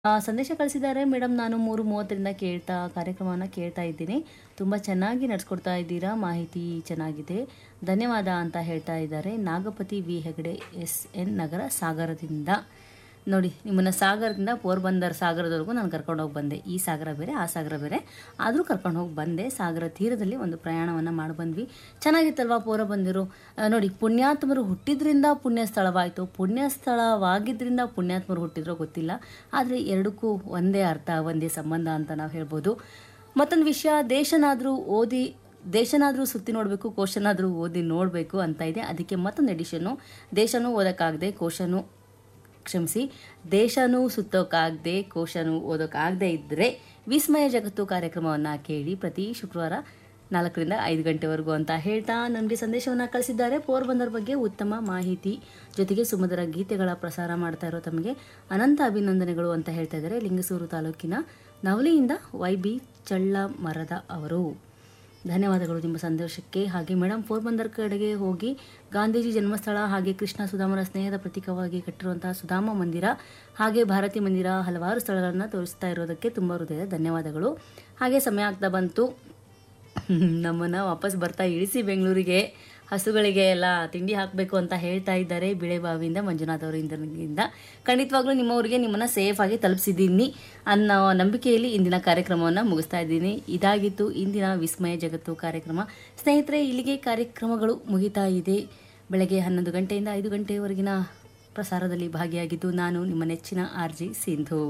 ಆ, ಸಂದೇಶ ಕಳಿಸಿದ್ದಾರೆ ಮೇಡಮ್ ನಾನು ಮೂರು ಮೂವತ್ತರಿಂದ ಕೇಳ್ತಾ ಕಾರ್ಯಕ್ರಮವನ್ನು ಕೇಳ್ತಾ ಇದ್ದೀನಿ ತುಂಬ ಚೆನ್ನಾಗಿ ನಡೆಸ್ಕೊಡ್ತಾ ಇದ್ದೀರಾ ಮಾಹಿತಿ ಚೆನ್ನಾಗಿದೆ ಧನ್ಯವಾದ ಅಂತ ಹೇಳ್ತಾ ಇದ್ದಾರೆ Nagapathi V Hegde S N Nagar ಸಾಗರದಿಂದ ನೋಡಿ ನಿಮ್ಮನ್ನು ಸಾಗರದಿಂದ ಪೋರ್ಬಂದರ್ ಸಾಗರದವರೆಗೂ ನಾನು ಕರ್ಕೊಂಡು ಹೋಗಿ ಬಂದೆ ಈ ಸಾಗರ ಬೇರೆ ಆ ಸಾಗರ ಬೇರೆ ಆದರೂ ಕರ್ಕೊಂಡು ಹೋಗಿ ಬಂದೆ ಸಾಗರ ತೀರದಲ್ಲಿ ಒಂದು ಪ್ರಯಾಣವನ್ನು ಮಾಡಿ ಬಂದ್ವಿ ಚೆನ್ನಾಗಿತ್ತಲ್ವಾ ಪೋರಬಂದರು ಆ, ನೋಡಿ ಪುಣ್ಯಾತ್ಮರು ಹುಟ್ಟಿದ್ರಿಂದ ಪುಣ್ಯ ಸ್ಥಳವಾಯಿತು ಪುಣ್ಯ ಸ್ಥಳವಾಗಿದ್ದರಿಂದ ಪುಣ್ಯಾತ್ಮರು ಹುಟ್ಟಿದ್ರೋ ಗೊತ್ತಿಲ್ಲ ಆದರೆ ಎರಡಕ್ಕೂ ಒಂದೇ ಅರ್ಥ ಒಂದೇ ಸಂಬಂಧ ಅಂತ ನಾವು ಹೇಳ್ಬೋದು ಮತ್ತೊಂದು ವಿಷಯ ದೇಶನಾದರೂ ಓದಿ ದೇಶನಾದರೂ ಸುತ್ತಿ ನೋಡಬೇಕು ಕೋಶನಾದರೂ ಓದಿ ನೋಡಬೇಕು ಅಂತ ಇದೆ ಅದಕ್ಕೆ ಮತ್ತೊಂದು ಎಡಿಷನ್ನು ದೇಶನೂ ಓದೋಕ್ಕಾಗದೆ ಕೋಶನೂ ಕ್ಷಮಿಸಿ ದೇಶನೂ ಸುತ್ತೋಕ್ಕಾಗದೆ ಕೋಶನೂ ಓದೋಕ್ಕಾಗದೆ ಇದ್ದರೆ ವಿಸ್ಮಯ ಜಗತ್ತು ಕಾರ್ಯಕ್ರಮವನ್ನು ಕೇಳಿ ಪ್ರತಿ ಶುಕ್ರವಾರ ನಾಲ್ಕರಿಂದ ಐದು ಗಂಟೆವರೆಗೂ ಅಂತ ಹೇಳ್ತಾ ನಮಗೆ ಸಂದೇಶವನ್ನು ಕಳಿಸಿದ್ದಾರೆ ಪೋರ್ಬಂದರ್ ಬಗ್ಗೆ ಉತ್ತಮ ಮಾಹಿತಿ ಜೊತೆಗೆ ಸುಮಧುರ ಗೀತೆಗಳ ಪ್ರಸಾರ ಮಾಡ್ತಾ ಇರೋ ತಮಗೆ ಅನಂತ ಅಭಿನಂದನೆಗಳು ಅಂತ ಹೇಳ್ತಾ ಇದ್ದಾರೆ ಲಿಂಗಸೂರು ತಾಲೂಕಿನ ನವಲಿಯಿಂದ ವೈ ಬಿ ಚಳ್ಳ ಮರದ ಅವರು ಧನ್ಯವಾದಗಳು ನಿಮ್ಮ ಸಂದೇಶಕ್ಕೆ ಹಾಗೆ ಮೇಡಮ್ ಪೋರ್ಬಂದರ್ ಕಡೆಗೆ ಹೋಗಿ ಗಾಂಧೀಜಿ ಜನ್ಮಸ್ಥಳ ಹಾಗೆ ಕೃಷ್ಣ ಸುಧಾಮರ ಸ್ನೇಹದ ಪ್ರತೀಕವಾಗಿ ಕಟ್ಟಿರುವಂತಹ ಸುಧಾಮ ಮಂದಿರ ಹಾಗೆ ಭಾರತಿ ಮಂದಿರ ಹಲವಾರು ಸ್ಥಳಗಳನ್ನು ತೋರಿಸ್ತಾ ಇರೋದಕ್ಕೆ ತುಂಬ ಹೃದಯದ ಧನ್ಯವಾದಗಳು ಹಾಗೆ ಸಮಯ ಆಗ್ತಾ ಬಂತು ನಮ್ಮನ್ನು ವಾಪಸ್ ಬರ್ತಾ ಇಳಿಸಿ ಬೆಂಗಳೂರಿಗೆ ಹಸುಗಳಿಗೆ ಎಲ್ಲ ತಿಂಡಿ ಹಾಕಬೇಕು ಅಂತ ಹೇಳ್ತಾ ಇದ್ದಾರೆ ಬಿಳೆಬಾವಿಯಿಂದ ಮಂಜುನಾಥ್ ಅವರು ಇಂದ ಖಂಡಿತವಾಗ್ಲೂ ನಿಮ್ಮವರಿಗೆ ನಿಮ್ಮನ್ನು ಸೇಫಾಗಿ ತಲುಪಿಸಿದ್ದೀನಿ ಅನ್ನೋ ನಂಬಿಕೆಯಲ್ಲಿ ಇಂದಿನ ಕಾರ್ಯಕ್ರಮವನ್ನು ಮುಗಿಸ್ತಾ ಇದ್ದೀನಿ ಇದಾಗಿತ್ತು ಇಂದಿನ ವಿಸ್ಮಯ ಜಗತ್ತು ಕಾರ್ಯಕ್ರಮ ಸ್ನೇಹಿತರೆ ಇಲ್ಲಿಗೆ ಕಾರ್ಯಕ್ರಮಗಳು ಮುಗಿತಾ ಇದೆ ಬೆಳಗ್ಗೆ ಹನ್ನೊಂದು ಗಂಟೆಯಿಂದ ಐದು ಗಂಟೆಯವರೆಗಿನ ಪ್ರಸಾರದಲ್ಲಿ ಭಾಗಿಯಾಗಿದ್ದು ನಾನು ನಿಮ್ಮ ನೆಚ್ಚಿನ ಆರ್ ಜಿ ಸಿಂಧು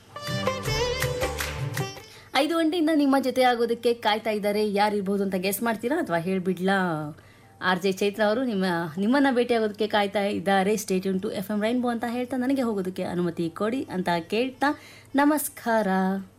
ಐದು ಗಂಟೆಯಿಂದ ನಿಮ್ಮ ಜೊತೆ ಆಗೋದಕ್ಕೆ ಕಾಯ್ತಾ ಇದ್ದಾರೆ ಯಾರಿರ್ಬೋದು ಅಂತ ಗೆಸ್ ಮಾಡ್ತೀರಾ ಅಥವಾ ಹೇಳ್ಬಿಡ್ಲಾ ಆರ್ ಜೆ ಚೈತ್ರ ಅವರು ನಿಮ್ಮ ನಿಮ್ಮನ್ನ ಭೇಟಿ ಆಗೋದಕ್ಕೆ ಕಾಯ್ತಾ ಇದ್ದಾರೆ stay tuned to F M Rainbow ಅಂತ ಹೇಳ್ತಾ ನನಗೆ ಹೋಗೋದಕ್ಕೆ ಅನುಮತಿ ಕೊಡಿ ಅಂತ ಕೇಳ್ತಾ ನಮಸ್ಕಾರ